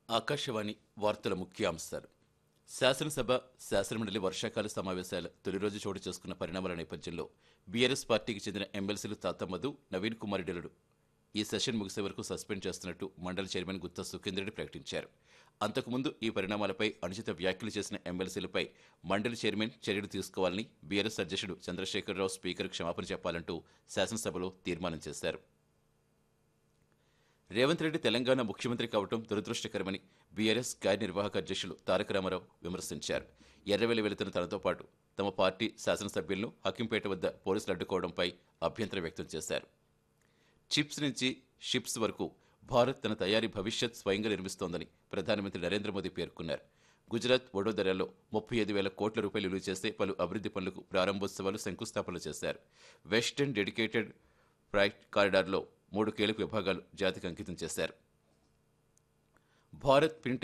ఆకాశవాణి వార్తల ముఖ్యాంశాలు శాసనసభ శాసనమండలి వర్షాకాల సమావేశాల తొలి రోజు చోటు చేసుకున్న పరిణామాల నేపథ్యంలో బీఆర్ఎస్ పార్టీకి చెందిన ఎమ్మెల్సీలు తాత మధు నవీన్ కుమార్ రెడ్డిలను ఈ సెషన్ ముగిసే వరకు సస్పెండ్ చేస్తున్నట్టు మండలి చైర్మన్ గుత్తా సుఖేందర్ రెడ్డి ప్రకటించారు అంతకుముందు ఈ పరిణామాలపై అనుచిత వ్యాఖ్యలు చేసిన ఎమ్మెల్సీలపై మండలి చైర్మన్ చర్యలు తీసుకోవాలని బీఆర్ఎస్ అధ్యక్షుడు చంద్రశేఖరరావు స్పీకర్ క్షమాపణ చెప్పాలంటూ శాసనసభలో తీర్మానం చేశారు రేవంత్ రెడ్డి తెలంగాణ ముఖ్యమంత్రి కావడం దురదృష్టకరమని బీఆర్ఎస్ కార్యనిర్వాహక అధ్యక్షులు తారక రామారావు విమర్శించారు ఎర్రవెల్లి వెళుతున్న తనతో పాటు తమ పార్టీ శాసనసభ్యులను హకింపేట వద్ద పోలీసులు అడ్డుకోవడంపై అభ్యంతరం వ్యక్తం చేశారు చిప్స్ నుంచి షిప్స్ వరకు భారత్ తన తయారీ భవిష్యత్ స్వయంగా నిర్మిస్తోందని ప్రధానమంత్రి నరేంద్ర మోదీ పేర్కొన్నారు గుజరాత్ వడోదరాలో ముప్పై ఐదు వేల కోట్ల రూపాయలు విలువ చేస్తే పలు అభివృద్ధి పనులకు ప్రారంభోత్సవాలు శంకుస్థాపనలు చేశారు వెస్టర్న్ డెడికేటెడ్ ఫ్రైట్ కారిడార్లో మూడు కీలక విభాగాలు జాతికి అంకితం చేశారు భారత్ ఫిన్టెక్